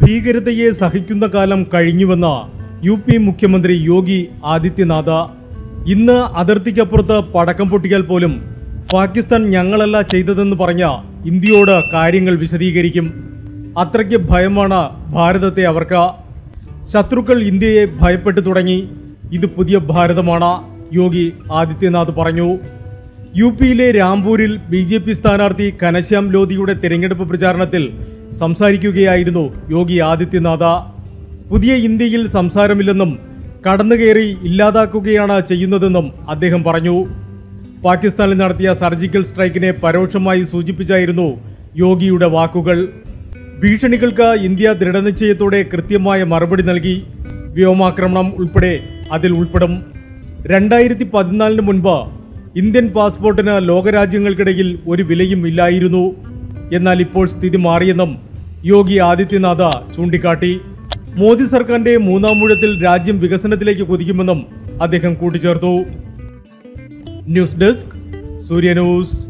ഭീകരതയെ സഹിക്കുന്ന കാലം കഴിഞ്ഞുവെന്ന U P മുഖ്യമന്ത്രി യോഗി ആദിത്യനാഥ് ഇന്ന് അതിർത്തിക്കപ്പുറത്ത് പടക്കം പൊട്ടിയാൽ പോലും പാകിസ്ഥാൻ ഞങ്ങളല്ല ചെയ്തതെന്ന് പറഞ്ഞ ഇന്ത്യയോട് കാര്യങ്ങൾ വിശദീകരിക്കും അത്രയ്ക്ക് ഭയമാണ് ഭാരതത്തെ അവർക്ക് ശത്രുക്കൾ ഇന്ത്യയെ ഭയപ്പെട്ടു തുടങ്ങി ഇത് പുതിയ ഭാരതമാണ് യോഗി ആദിത്യനാഥ് പറഞ്ഞു യു പിയിലെ രാംപൂരിൽ ബി ജെ പി സ്ഥാനാർത്ഥി ഘനശ്യാം ലോധിയുടെ തെരഞ്ഞെടുപ്പ് പ്രചാരണത്തിൽ സംസാരിക്കുകയായിരുന്നു യോഗി ആദിത്യനാഥ് പുതിയ ഇന്ത്യയിൽ സംസാരമില്ലെന്നും കടന്നുകയറി ഇല്ലാതാക്കുകയാണ് ചെയ്യുന്നതെന്നും അദ്ദേഹം പറഞ്ഞു പാകിസ്ഥാനിൽ നടത്തിയ സർജിക്കൽ സ്ട്രൈക്കിനെ പരോക്ഷമായി സൂചിപ്പിച്ചായിരുന്നു യോഗിയുടെ വാക്കുകൾ ഭീഷണികൾക്ക് ഇന്ത്യ ദൃഢനിശ്ചയത്തോടെ കൃത്യമായ മറുപടി നൽകി വ്യോമാക്രമണം ഉൾപ്പെടെ അതിൽ ഉൾപ്പെടും രണ്ടായിരത്തി പതിനാലിന് മുൻപ് ഇന്ത്യൻ പാസ്പോർട്ടിന് ലോകരാജ്യങ്ങൾക്കിടയിൽ ഒരു വിലയും ഇല്ലായിരുന്നു എന്നാൽ ഇപ്പോൾ സ്ഥിതി മാറിയെന്നും യോഗി ആദിത്യനാഥ് ചൂണ്ടിക്കാട്ടി മോദി സർക്കാരിന്റെ മൂന്നാം മൂഴത്തിൽ രാജ്യം വികസനത്തിലേക്ക് കുതിക്കുമെന്നും അദ്ദേഹം കൂട്ടിച്ചേർത്തു ന്യൂസ് ഡെസ്ക് സൂര്യ ന്യൂസ്